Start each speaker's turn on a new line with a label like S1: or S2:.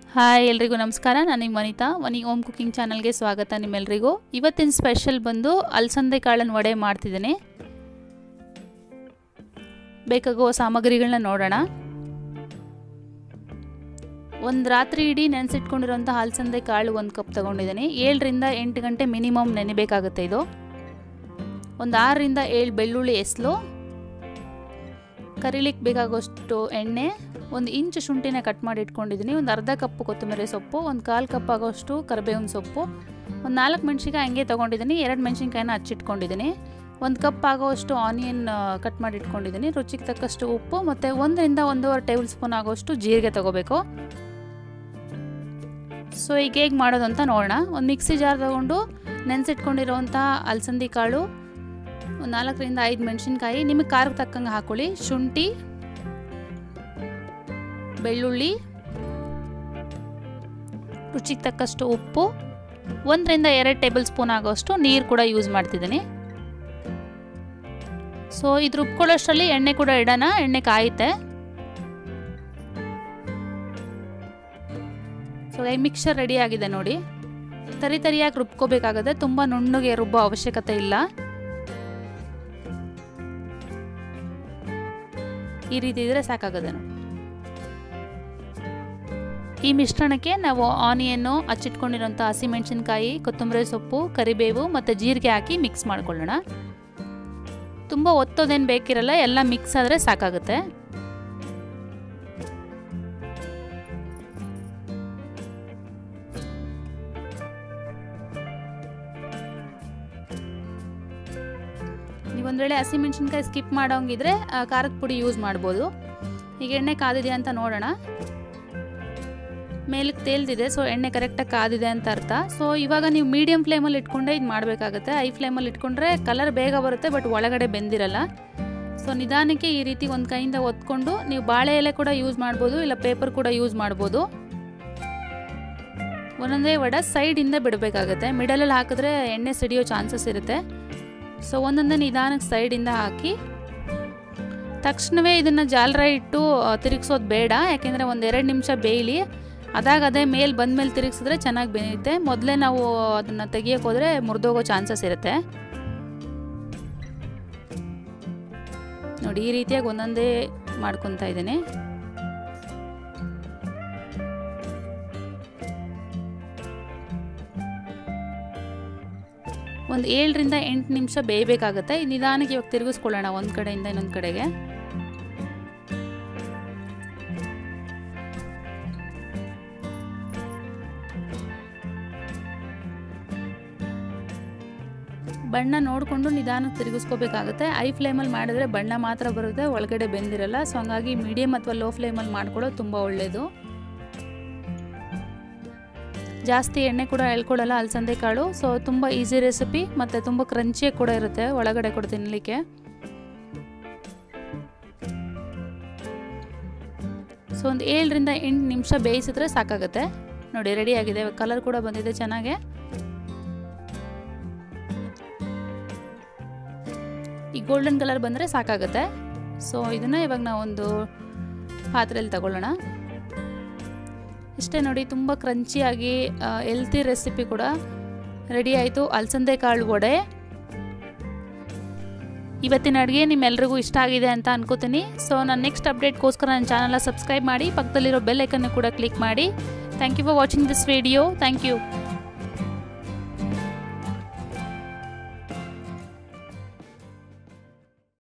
S1: hi ಎಲ್ರಿಗೂ ನಮಸ್ಕಾರ ನಾನು ನಿಮ್ಮ ವನಿತಾ ವನಿ ಓಮ್ ಕುಕಿಂಗ್ ಚಾನಲ್ಗೆ ಸ್ವಾಗತ ನಿಮ್ಮೆಲ್ರಿಗೂ ಇವತ್ತಿನ ಸ್ಪೆಷಲ್ ಬಂದು ಅಲಸಂದೆ ಕಾಳನ್ನು ವಡೆ ಮಾಡ್ತಿದ್ದೀನಿ ಬೇಕಾಗುವ ಸಾಮಗ್ರಿಗಳನ್ನ ನೋಡೋಣ ಒಂದು ರಾತ್ರಿ ಇಡೀ ನೆನೆಸಿಟ್ಕೊಂಡಿರೋಂಥ ಅಲಸಂದೆ ಕಾಳು ಒಂದು ಕಪ್ ತೊಗೊಂಡಿದ್ದೀನಿ ಏಳರಿಂದ ಎಂಟು ಗಂಟೆ ಮಿನಿಮಮ್ ನೆನೆಬೇಕಾಗುತ್ತೆ ಇದು ಒಂದು ಆರರಿಂದ ಏಳು ಬೆಳ್ಳುಳ್ಳಿ ಎಸ್ಲು ಕರಿಲಿಕ್ಕೆ ಬೇಕಾಗೋಷ್ಟು ಎಣ್ಣೆ ಒಂದು ಇಂಚು ಶುಂಠಿನ ಕಟ್ ಮಾಡಿ ಇಟ್ಕೊಂಡಿದ್ದೀನಿ ಒಂದು ಅರ್ಧ ಕಪ್ಪು ಕೊತ್ತಂಬರಿ ಸೊಪ್ಪು ಒಂದು ಕಾಲು ಕಪ್ ಆಗೋಷ್ಟು ಕರಿಬೇವಿನ ಸೊಪ್ಪು ಒಂದು ನಾಲ್ಕು ಮೆಣಸಿನ್ಕಾಯಿ ಹಂಗೆ ತೊಗೊಂಡಿದ್ದೀನಿ ಎರಡು ಮೆಣಸಿನ್ಕಾಯಿನ ಹಚ್ಚಿಟ್ಕೊಂಡಿದ್ದೀನಿ ಒಂದು ಕಪ್ ಆಗೋಷ್ಟು ಆನಿಯನ್ ಕಟ್ ಮಾಡಿ ಇಟ್ಕೊಂಡಿದ್ದೀನಿ ರುಚಿಗೆ ತಕ್ಕಷ್ಟು ಉಪ್ಪು ಮತ್ತು ಒಂದರಿಂದ ಒಂದೂವರೆ ಟೇಬಲ್ ಸ್ಪೂನ್ ಆಗೋಷ್ಟು ಜೀರಿಗೆ ತೊಗೋಬೇಕು ಸೊ ಈಗ ಹೇಗೆ ಮಾಡೋದು ಅಂತ ನೋಡೋಣ ಒಂದು ಮಿಕ್ಸಿ ಜಾರ್ ತೊಗೊಂಡು ನೆನೆಸಿಟ್ಕೊಂಡಿರೋವಂಥ ಅಲಸಂದಿ ಕಾಳು ಒಂದು ನಾಲ್ಕರಿಂದ ಐದು ಮೆಣಸಿನ್ಕಾಯಿ ನಿಮಗೆ ಖಾರಕ್ಕೆ ತಕ್ಕಂಗೆ ಹಾಕೊಳ್ಳಿ ಶುಂಠಿ ಬೆಳ್ಳುಳ್ಳಿ ರುಚಿಗೆ ತಕ್ಕಷ್ಟು ಉಪ್ಪು ಒಂದರಿಂದ ಎರಡು ಟೇಬಲ್ ಸ್ಪೂನ್ ಆಗೋಷ್ಟು ನೀರು ಕೂಡ ಯೂಸ್ ಮಾಡ್ತಿದ್ದೀನಿ ಸೊ ಇದು ರುಬ್ಕೊಳ್ಳೋಷ್ಟರಲ್ಲಿ ಎಣ್ಣೆ ಕೂಡ ಇಡೋಣ ಎಣ್ಣೆ ಕಾಯುತ್ತೆ ಸೊ ಈ ಮಿಕ್ಸರ್ ರೆಡಿ ಆಗಿದೆ ನೋಡಿ ತರಿ ತರಿಯಾಗಿ ರುಬ್ಕೋಬೇಕಾಗುತ್ತೆ ತುಂಬ ನುಣ್ಣಗೆ ರುಬ್ಬೋ ಅವಶ್ಯಕತೆ ಇಲ್ಲ ಈ ರೀತಿ ಇದ್ರೆ ಸಾಕಾಗುತ್ತೆ ನೋಡಿ ಈ ಮಿಶ್ರಣಕ್ಕೆ ನಾವು ಆನಿಯನ್ನು ಹಚ್ಚಿಟ್ಕೊಂಡಿರೋಂಥ ಹಸಿಮೆಣಸಿನ್ಕಾಯಿ ಕೊತ್ತಂಬರಿ ಸೊಪ್ಪು ಕರಿಬೇವು ಮತ್ತು ಜೀರಿಗೆ ಹಾಕಿ ಮಿಕ್ಸ್ ಮಾಡ್ಕೊಳ್ಳೋಣ ತುಂಬ ಒತ್ತೋದೇನು ಬೇಕಿರಲ್ಲ ಎಲ್ಲ ಮಿಕ್ಸ್ ಆದರೆ ಸಾಕಾಗುತ್ತೆ ನೀವೊಂದು ವೇಳೆ ಹಸಿಮೆಣಸಿನ್ಕಾಯಿ ಸ್ಕಿಪ್ ಮಾಡೋಂಗಿದ್ರೆ ಖಾರದ ಪುಡಿ ಯೂಸ್ ಮಾಡ್ಬೋದು ಈಗ ಎಣ್ಣೆ ಕಾದಿದೆ ಅಂತ ನೋಡೋಣ ಮೇಲಕ್ಕೆ ತೇಲ್ದಿದೆ ಸೊ ಎಣ್ಣೆ ಕರೆಕ್ಟಾಗಿ ಕಾದಿದೆ ಅಂತ ಅರ್ಥ ಸೊ ಇವಾಗ ನೀವು ಮೀಡಿಯಮ್ ಫ್ಲೇಮಲ್ಲಿ ಇಟ್ಕೊಂಡೆ ಇದು ಮಾಡಬೇಕಾಗುತ್ತೆ ಐ ಫ್ಲೇಮಲ್ಲಿ ಇಟ್ಕೊಂಡ್ರೆ ಕಲರ್ ಬೇಗ ಬರುತ್ತೆ ಬಟ್ ಒಳಗಡೆ ಬೆಂದಿರಲ್ಲ ಸೊ ನಿಧಾನಕ್ಕೆ ಈ ರೀತಿ ಒಂದು ಕೈಯಿಂದ ಒತ್ಕೊಂಡು ನೀವು ಬಾಳೆ ಎಲೆ ಕೂಡ ಯೂಸ್ ಮಾಡ್ಬೋದು ಇಲ್ಲ ಪೇಪರ್ ಕೂಡ ಯೂಸ್ ಮಾಡ್ಬೋದು ಒಂದೊಂದೇ ವಡ ಸೈಡಿಂದ ಬಿಡಬೇಕಾಗುತ್ತೆ ಮಿಡಲಲ್ಲಿ ಹಾಕಿದ್ರೆ ಎಣ್ಣೆ ಸಿಡಿಯೋ ಚಾನ್ಸಸ್ ಇರುತ್ತೆ ಸೊ ಒಂದೊಂದೇ ನಿಧಾನಕ್ಕೆ ಸೈಡಿಂದ ಹಾಕಿ ತಕ್ಷಣವೇ ಇದನ್ನು ಜಾಲರ ಇಟ್ಟು ತಿರುಗಿಸೋದು ಬೇಡ ಯಾಕೆಂದರೆ ಒಂದು ಎರಡು ನಿಮಿಷ ಬೇಯಲಿ ಅದಾಗ ಅದೇ ಮೇಲೆ ಬಂದಮೇಲೆ ತಿರುಗಿಸಿದ್ರೆ ಚೆನ್ನಾಗಿ ಬೇಯುತ್ತೆ ಮೊದಲೇ ನಾವು ಅದನ್ನು ತೆಗಿಯೋಕೆ ಹೋದರೆ ಮುರಿದೋಗೋ ಚಾನ್ಸಸ್ ಇರುತ್ತೆ ನೋಡಿ ಈ ರೀತಿಯಾಗಿ ಒಂದೊಂದೇ ಮಾಡ್ಕೊತಾ ಇದ್ದೀನಿ ಒಂದು ಏಳರಿಂದ ಎಂಟು ನಿಮಿಷ ಬೇಯಬೇಕಾಗುತ್ತೆ ನಿಧಾನಕ್ಕೆ ಇವಾಗ ತಿರುಗಿಸ್ಕೊಳ್ಳೋಣ ಒಂದು ಕಡೆಯಿಂದ ಇನ್ನೊಂದು ಕಡೆಗೆ ಬಣ್ಣ ನೋಡಿಕೊಂಡು ನಿಧಾನಕ್ಕೆ ತಿರುಗಿಸ್ಕೋಬೇಕಾಗುತ್ತೆ ಐ ಫ್ಲೇಮಲ್ಲಿ ಮಾಡಿದ್ರೆ ಬಣ್ಣ ಮಾತ್ರ ಬರುತ್ತೆ ಒಳಗಡೆ ಬೆಂದಿರಲ್ಲ ಸೊ ಹಂಗಾಗಿ ಮೀಡಿಯಮ್ ಅಥವಾ ಲೋ ಫ್ಲೇಮಲ್ಲಿ ಮಾಡ್ಕೊಳ್ಳೋದು ತುಂಬ ಒಳ್ಳೆಯದು ಜಾಸ್ತಿ ಎಣ್ಣೆ ಕೂಡ ಎಳ್ಕೊಳ್ಳಲ್ಲ ಅಲಸಂದೆ ಕಾಳು ಸೊ ತುಂಬ ಈಸಿ ರೆಸಿಪಿ ಮತ್ತು ತುಂಬ ಕ್ರಂಚಿಯಾಗಿ ಕೂಡ ಇರುತ್ತೆ ಒಳಗಡೆ ಕೂಡ ತಿನ್ನಲಿಕ್ಕೆ ಸೊ ಒಂದು ಏಳರಿಂದ ಎಂಟು ನಿಮಿಷ ಬೇಯಿಸಿದ್ರೆ ಸಾಕಾಗುತ್ತೆ ನೋಡಿ ರೆಡಿ ಆಗಿದೆ ಕಲರ್ ಕೂಡ ಬಂದಿದೆ ಚೆನ್ನಾಗೆ ಈ ಗೋಲ್ಡನ್ ಕಲರ್ ಬಂದರೆ ಸಾಕಾಗುತ್ತೆ ಸೊ ಇದನ್ನು ಇವಾಗ ನಾವೊಂದು ಪಾತ್ರೆಯಲ್ಲಿ ತಗೊಳ್ಳೋಣ ಇಷ್ಟೇ ನೋಡಿ ತುಂಬ ಕ್ರಂಚಿಯಾಗಿ ಎಲ್ತಿ ರೆಸಿಪಿ ಕೂಡ ರೆಡಿ ಆಯಿತು ಅಲಸಂದೆ ಕಾಳು ವಡೆ ಇವತ್ತಿನ ಅಡುಗೆ ನಿಮ್ಮೆಲ್ರಿಗೂ ಇಷ್ಟ ಆಗಿದೆ ಅಂತ ಅನ್ಕೋತೀನಿ ಸೊ ನಾನು ನೆಕ್ಸ್ಟ್ ಅಪ್ಡೇಟ್ಗೋಸ್ಕರ ನನ್ನ ಚಾನಲ್ನ ಸಬ್ಸ್ಕ್ರೈಬ್ ಮಾಡಿ ಪಕ್ಕದಲ್ಲಿರೋ ಬೆಲ್ ಐಕನ್ನು ಕೂಡ ಕ್ಲಿಕ್ ಮಾಡಿ thank you for watching this video thank you